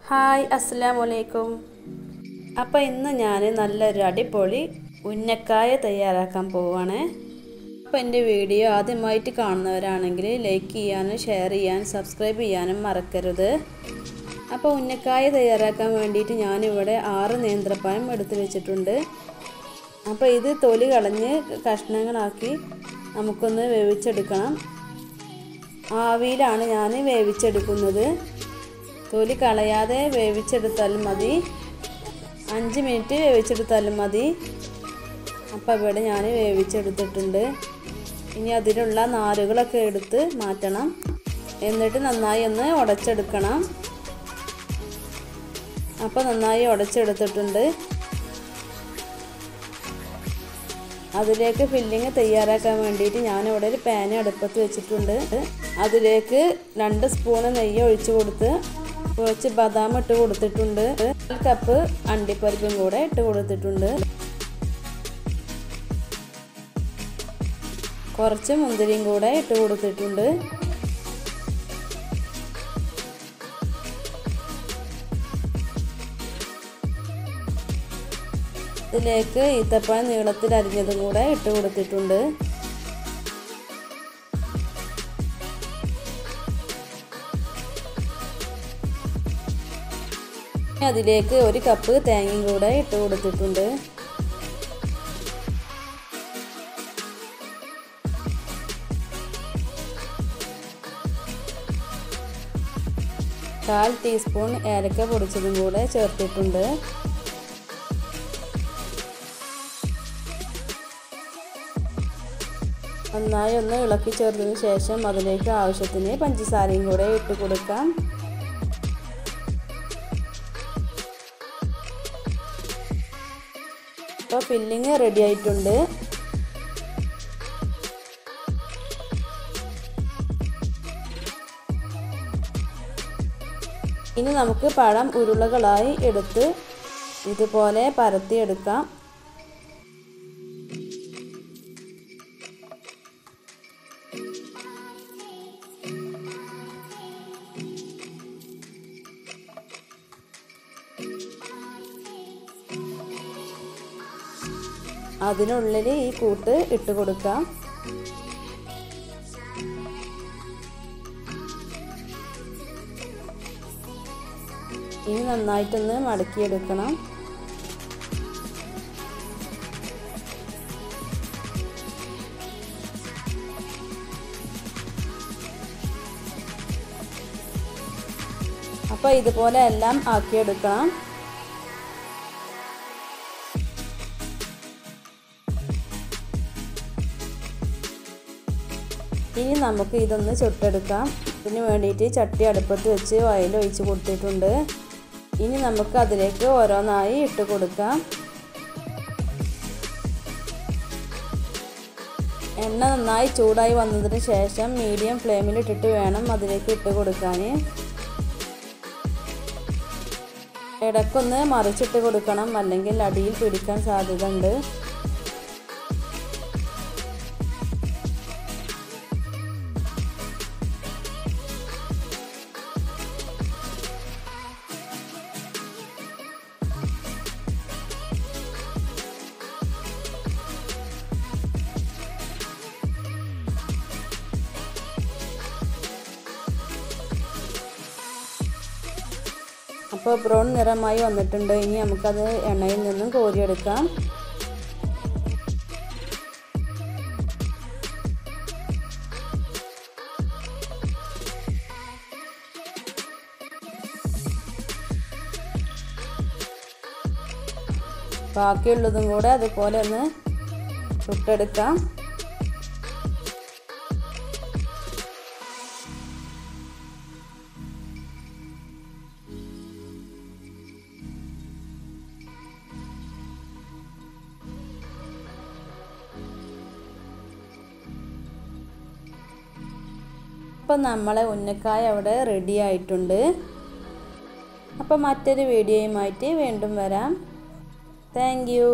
hi അസ്സലാമു അലൈക്കും അപ്പോൾ ഇന്ന് ഞാൻ നല്ലൊരു അടിപൊളി ഉന്നക്കായ തയ്യാറാക്കാൻ പോവുകയാണ് അപ്പോൾ എൻ്റെ വീഡിയോ ആദ്യമായിട്ട് കാണുന്നവരാണെങ്കിൽ ലൈക്ക് ചെയ്യാനും ഷെയർ ചെയ്യാനും സബ്സ്ക്രൈബ് ചെയ്യാനും മറക്കരുത് അപ്പോൾ ഉന്നക്കായ തയ്യാറാക്കാൻ വേണ്ടിയിട്ട് ഞാനിവിടെ ആറ് നേന്ത്രപ്പഴം എടുത്തു വെച്ചിട്ടുണ്ട് അപ്പോൾ ഇത് തൊലി കളഞ്ഞ് കഷ്ണങ്ങളാക്കി നമുക്കൊന്ന് വേവിച്ചെടുക്കണം ആവിയിലാണ് ഞാൻ വേവിച്ചെടുക്കുന്നത് തൊലി കളയാതെ വേവിച്ചെടുത്താലും മതി അഞ്ച് മിനിറ്റ് വേവിച്ചെടുത്താലും മതി അപ്പോൾ ഇവിടെ ഞാൻ വേവിച്ചെടുത്തിട്ടുണ്ട് ഇനി അതിലുള്ള നാരുകളൊക്കെ എടുത്ത് മാറ്റണം എന്നിട്ട് നന്നായി ഒന്ന് ഉടച്ചെടുക്കണം അപ്പോൾ നന്നായി ഉടച്ചെടുത്തിട്ടുണ്ട് അതിലേക്ക് ഫില്ലിങ് തയ്യാറാക്കാൻ വേണ്ടിയിട്ട് ഞാനിവിടെ ഒരു പാൻ അടുപ്പത്ത് വെച്ചിട്ടുണ്ട് അതിലേക്ക് രണ്ട് സ്പൂണ് നെയ്യ് ഒഴിച്ച് കൊടുത്ത് കുറച്ച് ബദാം ഇട്ട് കൊടുത്തിട്ടുണ്ട് ഒരു കപ്പ് അണ്ടിപ്പരിപ്പും കൂടെ ഇട്ട് കൊടുത്തിട്ടുണ്ട് കുറച്ച് മുന്തിരിയും കൂടെ ഇട്ട് കൊടുത്തിട്ടുണ്ട് ഇതിലേക്ക് ഈത്തപ്പഴം നീളത്തിൽ അരിഞ്ഞതും കൂടെ ഇട്ട് കൊടുത്തിട്ടുണ്ട് അതിലേക്ക് ഒരു കപ്പ് തേങ്ങയും കൂടെ ഇട്ട് കൊടുത്തിട്ടുണ്ട് കാൽ ടീസ്പൂൺ ഏലക്ക പൊടിച്ചതും കൂടെ ചേർത്തിട്ടുണ്ട് നന്നായി ഒന്ന് ഇളക്കി ചേർത്തതിന് ശേഷം അതിലേക്ക് ആവശ്യത്തിന് പഞ്ചസാരയും കൂടെ ഇട്ട് കൊടുക്കാം ഇപ്പോൾ ഫില്ലിങ് റെഡി ആയിട്ടുണ്ട് ഇനി നമുക്ക് പഴം ഉരുളകളായി എടുത്ത് ഇതുപോലെ പരത്തിയെടുക്കാം അതിനുള്ളിൽ ഈ കൂട്ട് ഇട്ട് കൊടുക്കാം ഇനി നന്നായിട്ടൊന്ന് മടക്കിയെടുക്കണം അപ്പോൾ ഇതുപോലെ എല്ലാം ആക്കിയെടുക്കണം ഇനി നമുക്ക് ഇതൊന്ന് ചുട്ടെടുക്കാം ഇതിന് വേണ്ടിയിട്ട് ചട്ടി അടുപ്പത്ത് വെച്ച് ഓയിൽ ഒഴിച്ച് കൊടുത്തിട്ടുണ്ട് ഇനി നമുക്ക് അതിലേക്ക് ഓരോന്നായി ഇട്ട് കൊടുക്കാം എണ്ണ നന്നായി ചൂടായി വന്നതിന് ശേഷം മീഡിയം ഫ്ലെയിമിൽ ഇട്ടിട്ട് വേണം അതിലേക്ക് ഇട്ട് കൊടുക്കാൻ ഇടയ്ക്കൊന്ന് മറിച്ചിട്ട് കൊടുക്കണം അല്ലെങ്കിൽ അടിയിൽ പിടിക്കാൻ സാധ്യത ഉണ്ട് അപ്പോൾ ബ്രൗൺ നിറമായി വന്നിട്ടുണ്ട് ഇനി നമുക്കത് എണ്ണയിൽ നിന്നും കോരിയെടുക്കാം ബാക്കിയുള്ളതും കൂടെ അതുപോലെ ഒന്ന് ചുട്ടെടുക്കാം അപ്പം നമ്മളെ ഉന്നക്കായ അവിടെ റെഡി ആയിട്ടുണ്ട് അപ്പം മറ്റൊരു വീഡിയോയുമായിട്ട് വീണ്ടും വരാം താങ്ക് യു